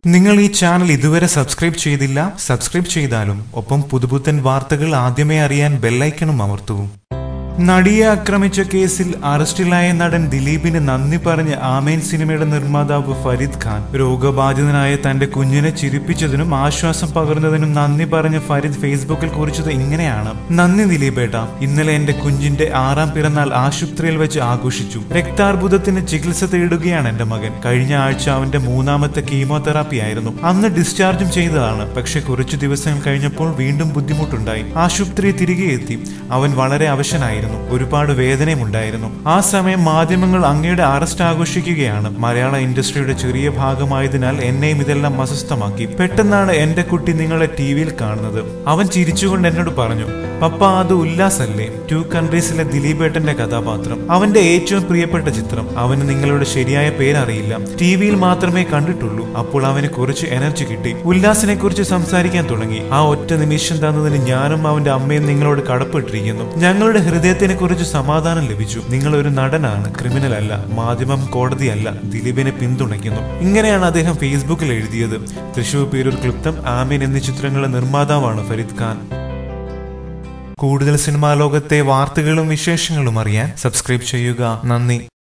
നിങ്ങൾ ഈ ചാനൽ ഇതുവരെ സബ്സ്ക്രൈബ് ചെയ്തില്ല സബ്സ്ക്രൈബ് ചെയ്താലും ഒപ്പം പുതുപുത്തൻ വാർത്തകൾ ആദ്യമേ അറിയാൻ ബെല്ലൈക്കണും അമർത്തൂ നടിയെ ആക്രമിച്ച കേസിൽ അറസ്റ്റിലായ നടൻ ദിലീപിന് നന്ദി പറഞ്ഞ് ആമേൻ സിനിമയുടെ നിർമ്മാതാവ് ഫരീദ് ഖാൻ രോഗബാധിതനായ തന്റെ കുഞ്ഞിനെ ചിരിപ്പിച്ചതിനും ആശ്വാസം പകർന്നതിനും നന്ദി പറഞ്ഞ ഫരീദ് ഫേസ്ബുക്കിൽ കുറിച്ചത് ഇങ്ങനെയാണ് നന്ദി ദിലീപേട്ട ഇന്നലെ എന്റെ കുഞ്ഞിന്റെ ആറാം പിറന്നാൾ ആശുപത്രിയിൽ വെച്ച് ആഘോഷിച്ചു രക്താർബുദത്തിന് ചികിത്സ തേടുകയാണ് എന്റെ മകൻ കഴിഞ്ഞ ആഴ്ച അവന്റെ മൂന്നാമത്തെ കീമോതെറാപ്പി ആയിരുന്നു അന്ന് ഡിസ്ചാർജും ചെയ്തതാണ് പക്ഷെ കുറച്ചു ദിവസങ്ങൾ കഴിഞ്ഞപ്പോൾ വീണ്ടും ബുദ്ധിമുട്ടുണ്ടായി ആശുപത്രി തിരികെ എത്തി അവൻ വളരെ അവശനായിരുന്നു ഒരുപാട് വേദനയുമുണ്ടായിരുന്നു ആ സമയം മാധ്യമങ്ങൾ അങ്ങയുടെ അറസ്റ്റ് ആഘോഷിക്കുകയാണ് മലയാള ഇൻഡസ്ട്രിയുടെ ചെറിയ ഭാഗമായതിനാൽ എന്നെയും ഇതെല്ലാം അസ്വസ്ഥമാക്കി പെട്ടെന്നാണ് എന്റെ കുട്ടി നിങ്ങളെ ടി വിയിൽ കാണുന്നത് അവൻ ചിരിച്ചുകൊണ്ട് എന്നോട് പറഞ്ഞു പപ്പ അത് ഉല്ലാസല്ലേ ടു കൺട്രീസിലെ ദിലീപേട്ടന്റെ കഥാപാത്രം അവന്റെ ഏറ്റവും പ്രിയപ്പെട്ട ചിത്രം അവന് നിങ്ങളുടെ ശരിയായ പേരറിയില്ല ടി വിയിൽ മാത്രമേ കണ്ടിട്ടുള്ളൂ അപ്പോൾ അവന് കുറച്ച് എനർജി കിട്ടി ഉല്ലാസിനെ കുറിച്ച് സംസാരിക്കാൻ തുടങ്ങി ആ ഒറ്റ നിമിഷം തന്നതിന് ഞാനും അവന്റെ അമ്മയും നിങ്ങളോട് കടപ്പെട്ടിരിക്കുന്നു ഞങ്ങളുടെ ഹൃദയത്തിനെ കുറിച്ച് സമാധാനം ലഭിച്ചു നിങ്ങൾ ഒരു നടനാണ് ക്രിമിനൽ അല്ല മാധ്യമം കോടതിയല്ല ദിലീപിനെ പിന്തുണയ്ക്കുന്നു ഇങ്ങനെയാണ് അദ്ദേഹം ഫേസ്ബുക്കിൽ എഴുതിയത് തൃശൂർ പേരൂർ ക്ലിപ്തം ആമീൻ എന്നീ ചിത്രങ്ങളുടെ നിർമ്മാതാവാണ് ഫരീദ് ഖാൻ കൂടുതൽ സിനിമാ ലോകത്തെ വാർത്തകളും വിശേഷങ്ങളും അറിയാൻ സബ്സ്ക്രൈബ് ചെയ്യുക നന്ദി